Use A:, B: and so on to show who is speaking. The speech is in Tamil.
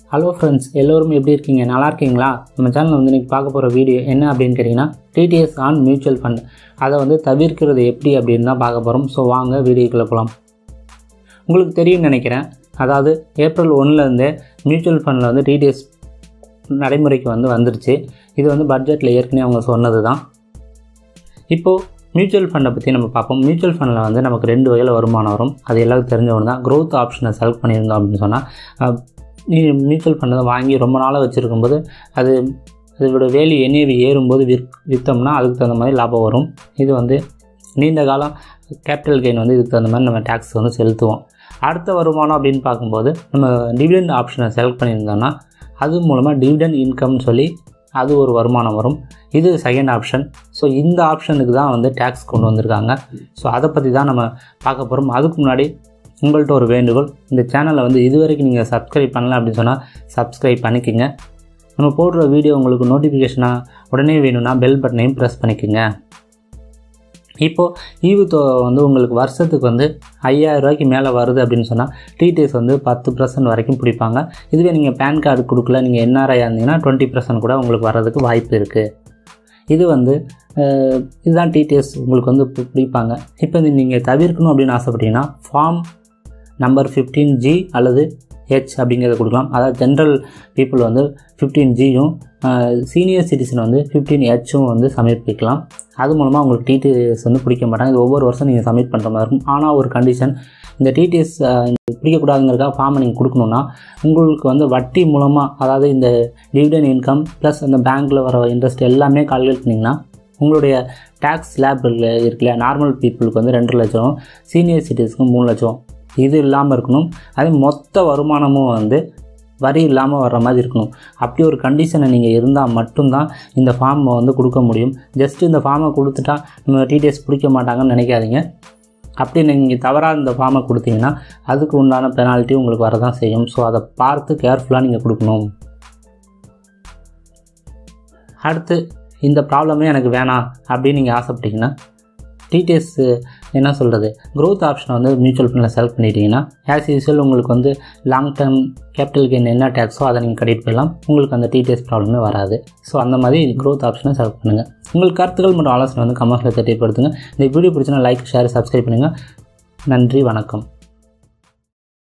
A: ஹலோ ஃப்ரெண்ட்ஸ் எல்லோரும் எப்படி இருக்கீங்க நல்லா இருக்கீங்களா நம்ம சேனலில் வந்து இன்றைக்கி பார்க்க போகிற வீடியோ என்ன அப்படின்னு கேட்டிங்கன்னா டிடிஎஸ் ஆன் மியூச்சுவல் ஃபண்ட் அதை வந்து தவிர்க்கிறது எப்படி அப்படின்னு தான் பார்க்க போகிறோம் ஸோ வாங்க வீடியோக்குள்ளே போகலாம் உங்களுக்கு தெரியும்னு நினைக்கிறேன் அதாவது ஏப்ரல் ஒன்றுலேருந்தே மியூச்சுவல் ஃபண்டில் வந்து டிடிஎஸ் நடைமுறைக்கு வந்து வந்துருச்சு இது வந்து பட்ஜெட்டில் ஏற்கனவே அவங்க சொன்னது தான் இப்போது மியூச்சுவல் ஃபண்டை பற்றி நம்ம பார்ப்போம் மியூச்சுவல் ஃபண்டில் வந்து நமக்கு ரெண்டு வகையில் வருமானம் வரும் அது எல்லாருக்கும் தெரிஞ்சவங்க தான் க்ரோத் ஆப்ஷனை செலக்ட் பண்ணியிருந்தோம் அப்படின்னு சொன்னால் நீ மியூச்சுவல் ஃபண்டை வாங்கி ரொம்ப நாளாக வச்சுருக்கும்போது அது அதோட வேல்யூ என்ஏவி ஏறும்போது விற் விற்றோம்னா அதுக்கு தகுந்த மாதிரி லாபம் வரும் இது வந்து நீண்ட காலம் கேபிட்டல் கெயின் வந்து இதுக்கு தகுந்த மாதிரி நம்ம டேக்ஸ் வந்து செலுத்துவோம் அடுத்த வருமானம் அப்படின்னு பார்க்கும்போது நம்ம டிவிடெண்ட் ஆப்ஷனை செலக்ட் பண்ணியிருந்தோம்னா அது மூலமாக டிவிடெண்ட் இன்கம்னு சொல்லி அது ஒரு வருமானம் வரும் இது செகண்ட் ஆப்ஷன் ஸோ இந்த ஆப்ஷனுக்கு தான் வந்து டேக்ஸ் கொண்டு வந்திருக்காங்க ஸோ அதை பற்றி தான் நம்ம பார்க்க போகிறோம் அதுக்கு முன்னாடி உங்கள்கிட்ட ஒரு வேண்டுகோள் இந்த சேனலை வந்து இது வரைக்கும் நீங்கள் சப்ஸ்கிரைப் பண்ணல அப்படின்னு சொன்னால் சப்ஸ்கிரைப் பண்ணிக்கோங்க நம்ம போடுற வீடியோ உங்களுக்கு நோட்டிஃபிகேஷனாக உடனே வேணும்னா பெல் பட்டனையும் ப்ரெஸ் பண்ணிக்கோங்க இப்போது ஈவுத்தொகை வந்து உங்களுக்கு வருஷத்துக்கு வந்து ஐயாயிரம் ரூபாய்க்கு மேலே வருது அப்படின்னு சொன்னால் டிடிஎஸ் வந்து பத்து பர்சன்ட் வரைக்கும் பிடிப்பாங்க இதுவே நீங்கள் பேன் கார்டு கொடுக்கல நீங்கள் என்ஆர்ஐ இருந்தீங்கன்னா டுவெண்ட்டி பர்சன்ட் கூட உங்களுக்கு வர்றதுக்கு வாய்ப்பு இருக்குது இது வந்து இதுதான் டிடிஎஸ் உங்களுக்கு வந்து பிடிப்பாங்க இப்போ இது நீங்கள் தவிர்க்கணும் அப்படின்னு ஆசைப்பட்டீங்கன்னா ஃபார்ம் நம்பர் ஃபிஃப்டீன் ஜி அல்லது ஹெச் அப்படிங்கிறத கொடுக்கலாம் அதாவது ஜென்ரல் பீப்புள் வந்து ஃபிஃப்டீன் ஜியும் சீனியர் சிட்டிசன் வந்து ஃபிஃப்டீன் ஹெச்சும் வந்து சமர்ப்பிக்கலாம் அது மூலமாக உங்களுக்கு டிடிஎஸ் வந்து பிடிக்க மாட்டாங்க இது ஒவ்வொரு வருஷம் நீங்கள் சப்மிட் பண்ணுற மாதிரி இருக்கும் ஆனால் ஒரு கண்டிஷன் இந்த டிடிஎஸ் பிடிக்கக்கூடாதுங்கிறதுக்காக ஃபார்மை நீங்கள் கொடுக்கணுன்னா உங்களுக்கு வந்து வட்டி மூலமாக அதாவது இந்த டிவிடன் இன்கம் ப்ளஸ் அந்த பேங்க்கில் வர இன்ட்ரெஸ்ட் எல்லாமே கால்குலேட் பண்ணிங்கன்னா உங்களுடைய டேக்ஸ் ஸ்லாப் இருக்குல்ல இருக்குல்ல நார்மல் பீப்புளுக்கு வந்து ரெண்டு லட்சம் சீனியர் சிட்டிஸ்க்கு மூணு லட்சம் இது இல்லாமல் இருக்கணும் அதே மொத்த வருமானமும் வந்து வரி இல்லாமல் வர்ற மாதிரி இருக்கணும் அப்படி ஒரு கண்டிஷனை நீங்கள் இருந்தால் மட்டும்தான் இந்த ஃபார்மை வந்து கொடுக்க முடியும் ஜஸ்ட் இந்த ஃபார்மை கொடுத்துட்டா நம்ம டிடிஎஸ் பிடிக்க மாட்டாங்கன்னு நினைக்காதீங்க அப்படி நீங்கள் தவறாக இந்த ஃபார்மை கொடுத்தீங்கன்னா அதுக்கு உண்டான பெனால்ட்டி உங்களுக்கு வரதான் செய்யும் ஸோ அதை பார்த்து கேர்ஃபுல்லாக நீங்கள் கொடுக்கணும் அடுத்து இந்த ப்ராப்ளமே எனக்கு வேணாம் அப்படின்னு நீங்கள் ஆசைப்பட்டீங்கன்னா டிடிஎஸ் என்ன சொல்கிறது க்ரோத் ஆப்ஷனை வந்து மியூச்சுவல் ஃபண்டில் செலக்ட் பண்ணிட்டீங்கன்னா ஆஸ் யூஸ்வல் உங்களுக்கு வந்து லாங் டேர்ம் கேபிட்டல் கெயின் என்ன டேக்ஸோ அதை நீங்கள் கட்டிட்டு போயிடலாம் உங்களுக்கு அந்த டிடிஎஸ் ப்ராப்ளமே வராது ஸோ அந்த மாதிரி க்ரோத் ஆப்ஷனை செலக்ட் பண்ணுங்கள் உங்களுக்கு கருத்துக்கள் மற்றும் ஆலோசனை வந்து கமெண்ட்ஸில் தெரியப்படுத்துங்க இந்த வீடியோ பிடிச்சினா லைக் ஷேர் சப்ஸ்கிரைப் பண்ணுங்கள் நன்றி வணக்கம்